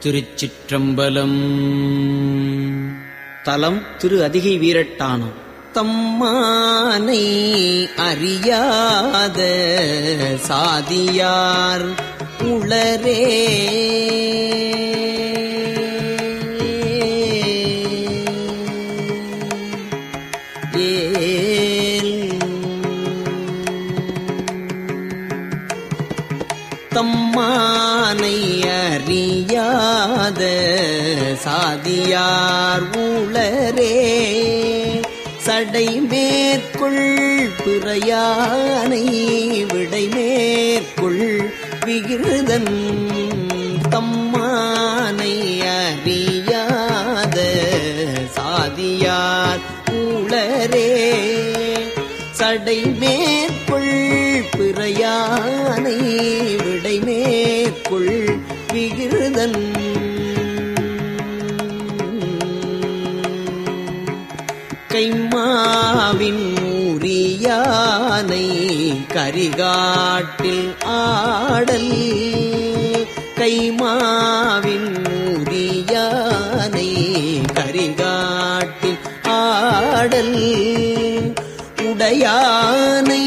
திருச்சிற்றம்பலம் தலம் திரு அதிகை வீரட்டானம் தம்மானை அறியாத சாதியார் உளரே தம்மானை அறியாத சாதியார் ஊழரே சடை மேற்கொள் பிறையானை விடை மேற்கொள் விகிருதன் தம்மானை அறியாத சாதியார் ஊழரே சடை மேற்கொள் பிறையானை விடை மேற்கொள் விகிருதன் கைமாவின் ஊரியானை கரிகாட்டில் ஆடல் கைமாவின் ஊரியானை கரிகாட்டில் ஆடல் உடையானை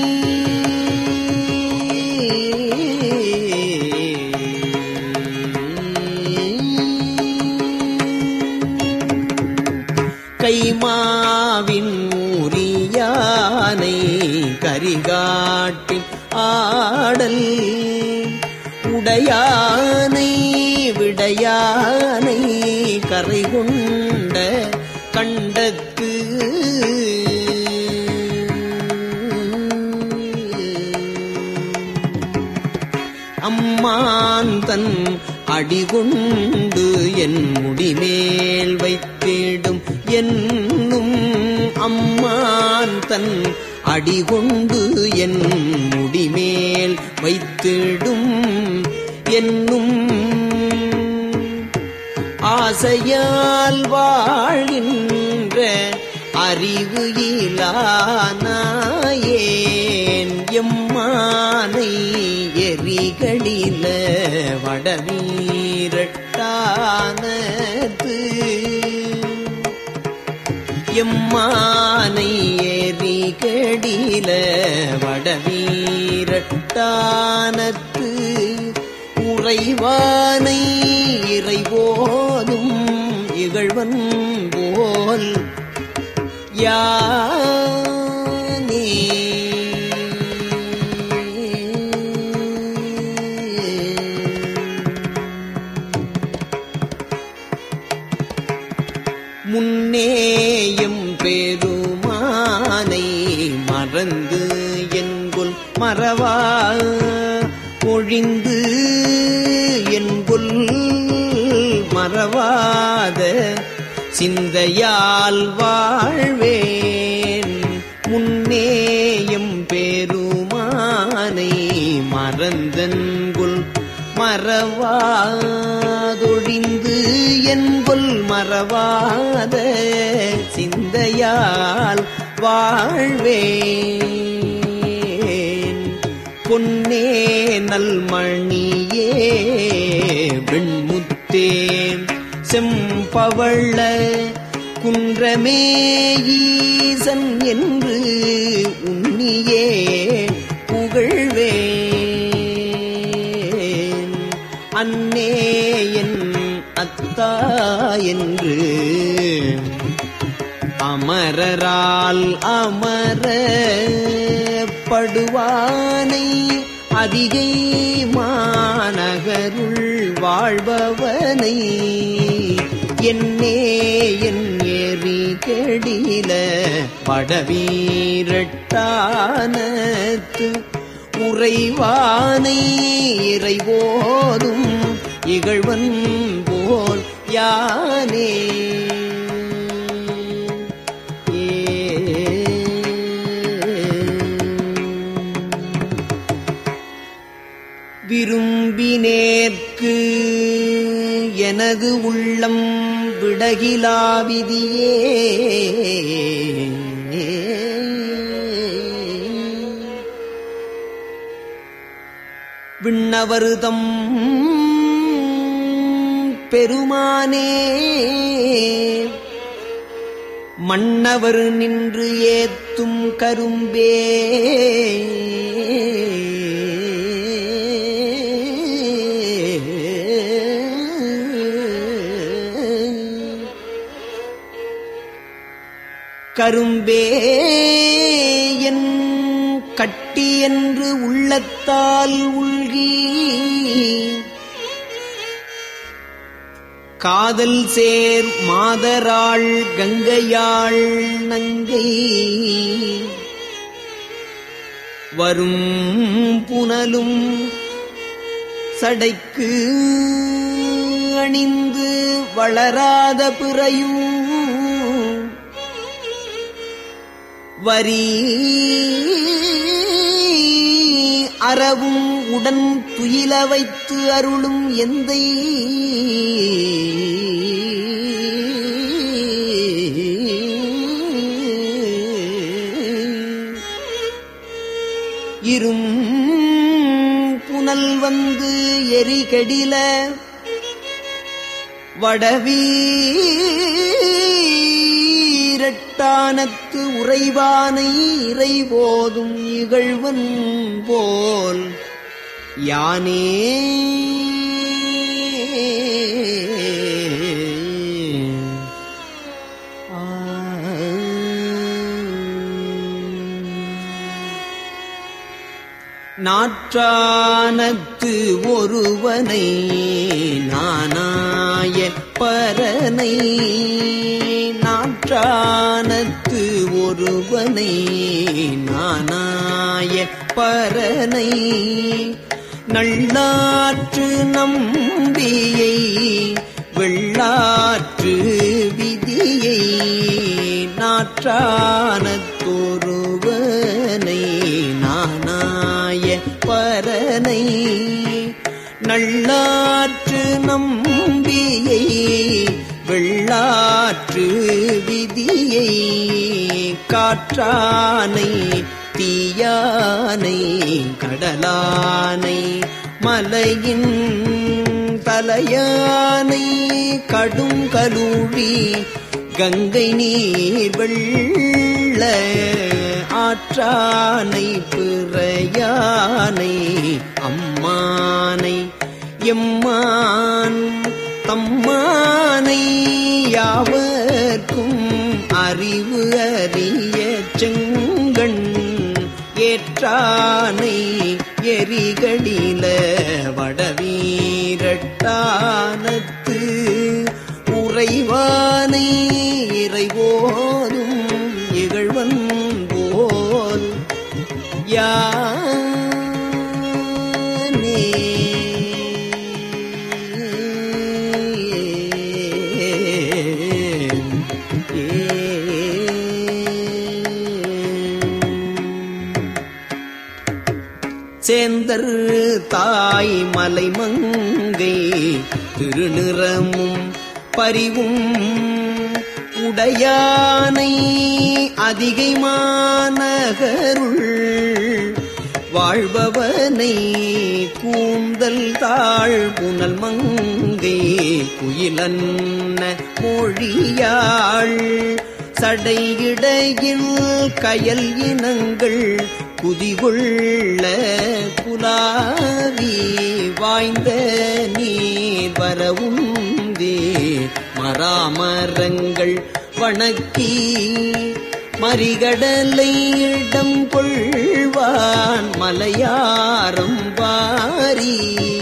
கைமாவின் ஊரியானை கரிகாட்டில் ஆடல் உடையானை விடையானை கரை கொண்ட கண்டத்து அம்மான் தன் அடிகொண்டு என் முடிமேல் வைத்திடும் என்னும் அம்மான் தன் அடிகொண்டு என் முடிமேல் வைத்திடும் என்னும் ஆசையால் வாழ்கின்ற அறிவு இலானாயேன் எம்மானை எரிகளில வடவீரட்டானது எம்மானை எரிகடில வடவீரட்டானத்து உறைவானை இறைவோதும் இகழ்வன் போல் யானே முன்னேயும் பெருமானை மறந்து என்கொல் மறவா ஒழிந்து என்கொல் மறவாத சிந்தையால் வாழ்வேன் முன்னேயும் பெருமானை மறந்தன்குல் மறவாதொழிந்து என்கொல் மறவாத சிந்தையால் வாழ்வேன் பொன்னே நல்மணியே வெண்முத்தே செம்பவள்ள குன்றமே ஈசன் என்று உன்னியே புகழ்வேன் அன்னே என் அத்தா என்று அமரரால் அமர படுவானை அதிகை மாநகருள் வாழ்பவனை என்னே என் எரி கெடில படவீரட்டானத்து உறைவானை இறைவோதும் இகழ்வன் போல் யானே விரும்பினேற்கு எனது உள்ளம் விடகிலாவிதியே விண்ணவருதம் பெருமானே மன்னவர் நின்று ஏத்தும் கரும்பே கரும்பே என் கட்டி என்று உள்ளத்தால் உள்கி காதல் சேர் மாதராள் கங்கையாள் நங்கை வரும் புனலும் சடைக்கு அணிந்து வளராத பிறையும் வரி அறவும் உடன் துயில வைத்து அருளும் எந்தை இரும் புனல் வந்து எரிகடில வடவீரட்டானத்து உறைவானை இறைபோதும் இகழ்வன் போல் யானே நாற்றானத்து ஒருவனை நானாய பரனை நாற்றானத்து ஒருவனை நானாய பரனை நல்லாற்று நம்பியை வெள்ளாற்று விதியை நாற்றானத்தொருவனை நானாய பரனை நல்லாற்று நம்பியை வெள்ளாற்று விதியை காற்றானை தீயானை கடலானை மலையின் தலையானை கடும் கலூழி கங்கை நீர் வெள்ள ஆற்றானை பிறையானை அம்மானை எம்மான் தம்மானை யாவர்க்கும் அறிவு அறிய செங்கண் ஏற்றானை எரிகடில வடவீரட்டானத்து உறைவானை இறைவோதும் இகழ்வன் போல் யானே சேந்தர் தாய் மலைமங்கை திருநிறமும் பரிவும் உடையானை அதிகை மாநகருள் வாழ்பவனை கூந்தல் தாழ் புனல் மங்கை குயிலன்ன மொழியாள் சடையிடையில் கயல் இனங்கள் குதிகொள்ள குலாவி வாய்ந்த நீர் வரவுந்தே மராமரங்கள் வணக்கி மறிகடலை இடம் கொள்வான் மலையாரம் வாரி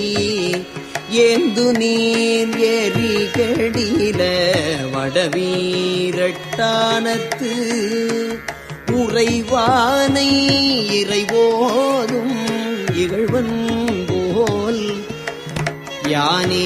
ஏந்து நீர் எரிகடில வடவீரட்டானத்து உறைவானை இறைவோதும் இகழ்வன் போல் யானே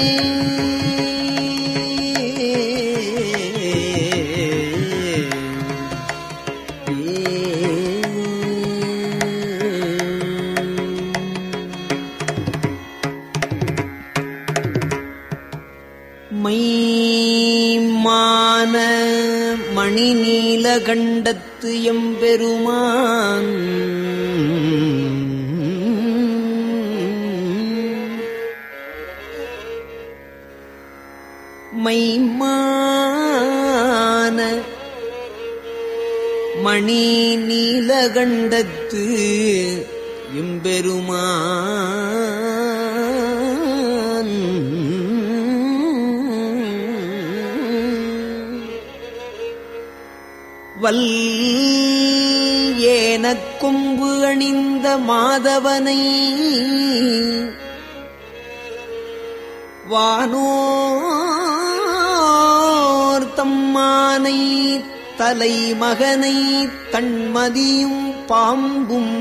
மைமான மணி நீலகண்டத்து எம்பெருமான் மைமான மணி நீலகண்டத்து எம்பெருமான் வல் ஏனக் கொம்பு அணிந்த மாதவனை வானோர் தம்மானை தலைமகனை தன்மதியும் பாம்பும்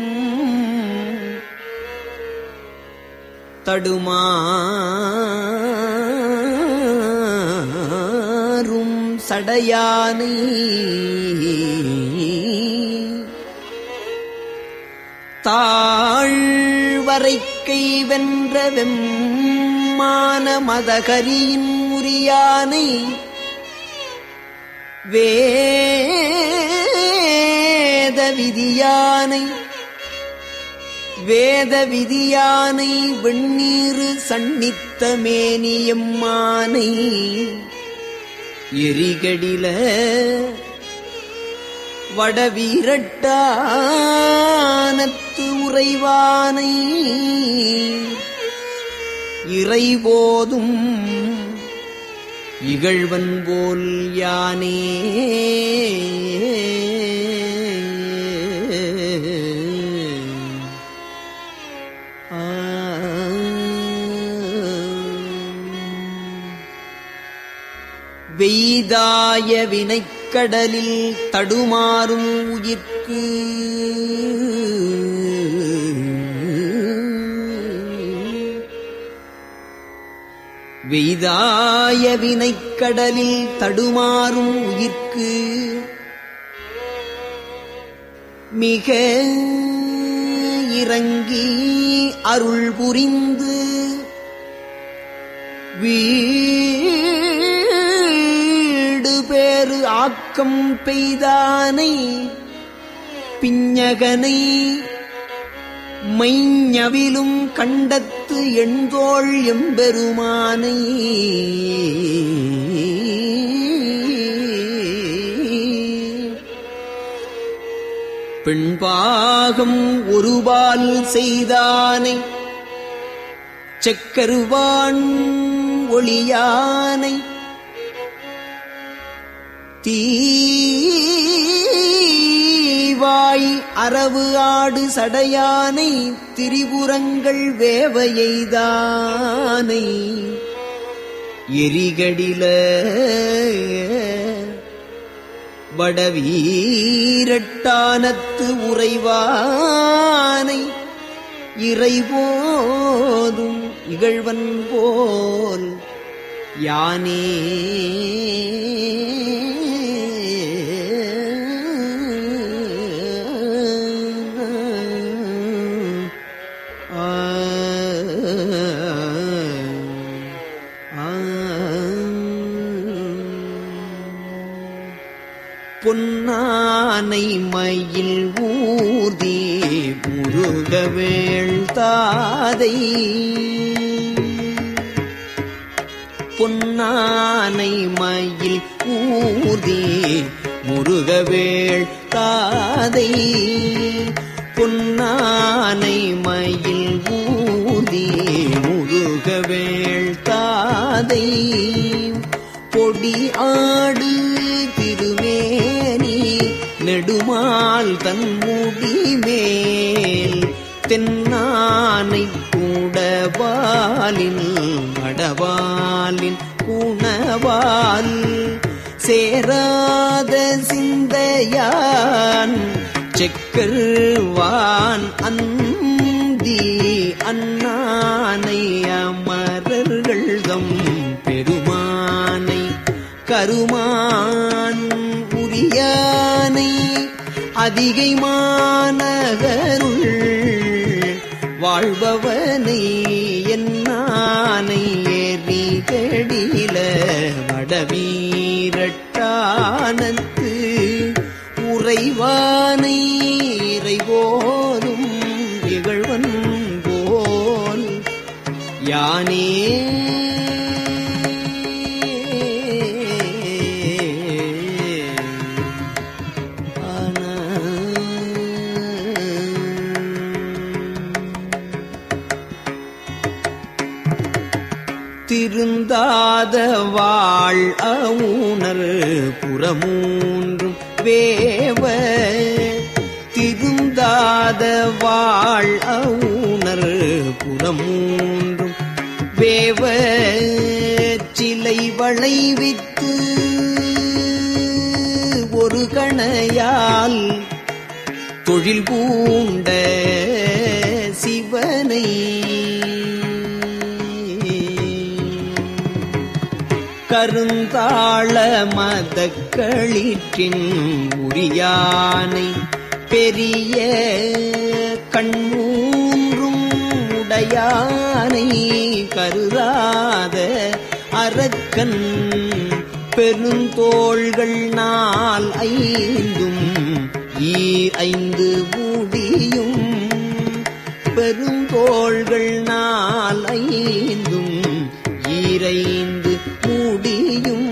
தடுமாறும் சடையானை தாழ்வரைக்கை வென்ற வெம்மான மதகரியின் உரியானை வேத விதியானை வேத விதியானை வெண்ணீரு சன்னித்த மேனியம்மானை எரிகடில வடவீரட்டானத்து உறைவானை இறைபோதும் இகழ்வன் போல் யானே ஆ வெய்தாய வினைக்கடலில் தடுமாறும் உயிர்க்கு வெய்தாய வினைக்கடலில் தடுமாறும் உயிர்க்கு மிக இறங்கி அருள் புரிந்து வீடு பேறு ஆக்கம் பெய்தானை பிஞகனை மைஞவிலும் கண்டத்து எண்தோள் எம்பெருமானை பெண்பாகம் ஒருபால் செய்தானை செக்கருவான் ஒளியானை தீவாய் அரவு ஆடு சடையானை திரிபுரங்கள் வேவையைதானை எரிகடில வடவீரட்டானத்து உறைவானை இறைபோதும் இகழ்வன் போல் யானே ஆ ஆ பொன்னானை மயில் ஊர்தி முருகவேள் தாதை பொன்னானை மயில் ஊர்தி முருகவேள் தாதை பொன்னானை மயில் ஊர்தி முருகவேள் தாதை பொடி ஆடு திருமேனி நெடுமால் தன்முடி மேல் தென்னானை கூடவாலின் மடவாலின் குணவால் சேராத சிந்தையான் செக்கர்வான் அந்தி அண்ணானை அமரர்கள் தம் பெருமானை கருமான் உரியானை அதிகை மாநகருள் வாழ்பவனை என்னானை எரிகடில வடவீரட்டானத்து உறைவானை இறைவோரும் இகழ்வன் போல் யானே திருந்தாத வாழ் அவுணர் புறமூன்றும் வேவ திருந்தாத வாழ் அவுணர் புறமூன்றும் வேவ சிலை வளைவித்து ஒரு கணையால் தொழில் பூண்ட சிவனை கருந்தாள மதக்களிற்றின் உரியானை பெரிய கண்மூன்றும் உடையானை கருதாத அரக்கன் பெருந்தோள்கள் நாள் ஐந்தும் ஈர் ஐந்து மூடியும் பெருந்தோள்கள் நாள் ஐந்தும் ஈரைந்து மூடியும்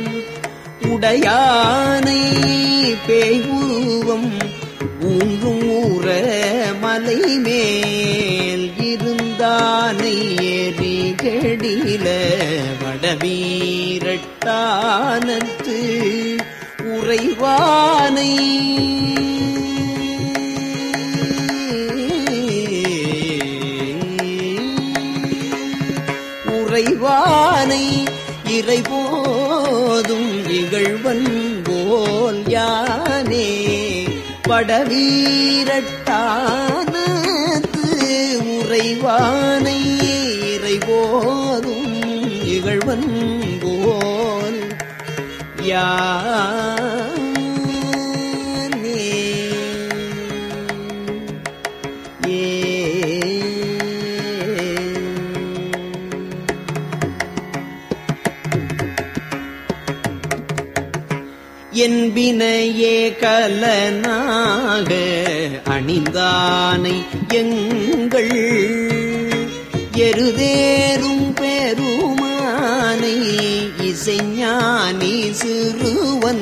உடையானை பேயுருவம் ஊன்றும் ஊற மலை மேல் இருந்தானை ஏறி கெடில வடவீரட்டானத்து உறைவானை உறைவானை இறைபோதும் இகழ்வன் போல் யானே படவீரட்டானத்து உறைவானை இறைபோதும் இகழ்வன் போல் யானே ஏ என்பினையே கலனாக அணிந்தானை எங்கள் எருதேறும் பெருமானை இசைஞானி சிறுவன்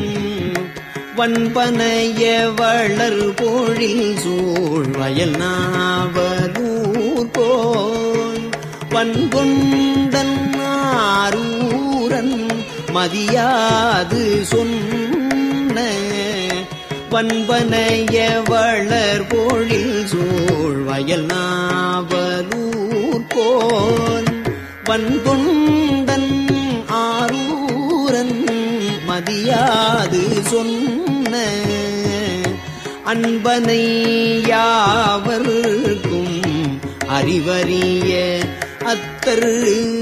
வன்பனைய வளர் பொழில் சூழ் வயல் நாவலூர் போல் வன்கொண்டன் ஆரூரன் மதியாது சொன்ன வன்பனைய வளர் பொழில் சூழ் வயல் நாவலூர் போல் வன்கொண்டன் ஆரூரன் மதியாது சொன்ன அன்பனை யாவர்க்கும் அறிவறிய அத்தர்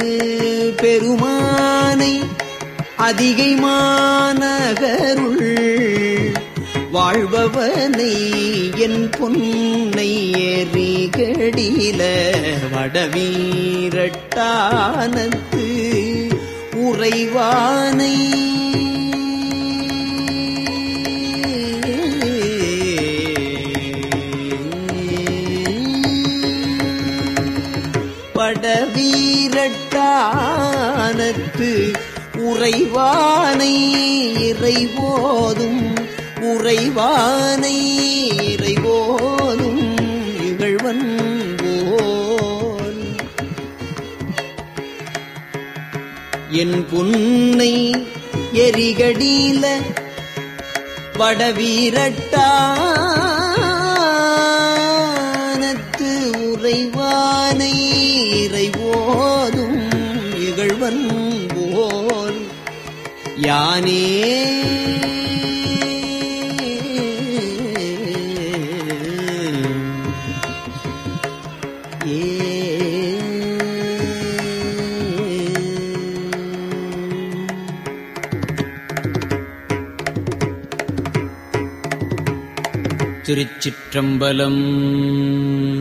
பெருமானை அதிகை மாநகருள் வாழ்பவனை என் பொன்னை ஏறி கெடில வடவீரட்டானத்து உறைவானை படவீரட்டானத்து உறைவானை இறைவோதும் உறைவானை இறைவோதும் இகழ்வன் போல் என் புன்னை எரிகடீல வடவீரட்டானத்து உறைவானை இறைவோதும் இகழ்வன் போல் யானே ஏ திருச்சிற்றம்பலம்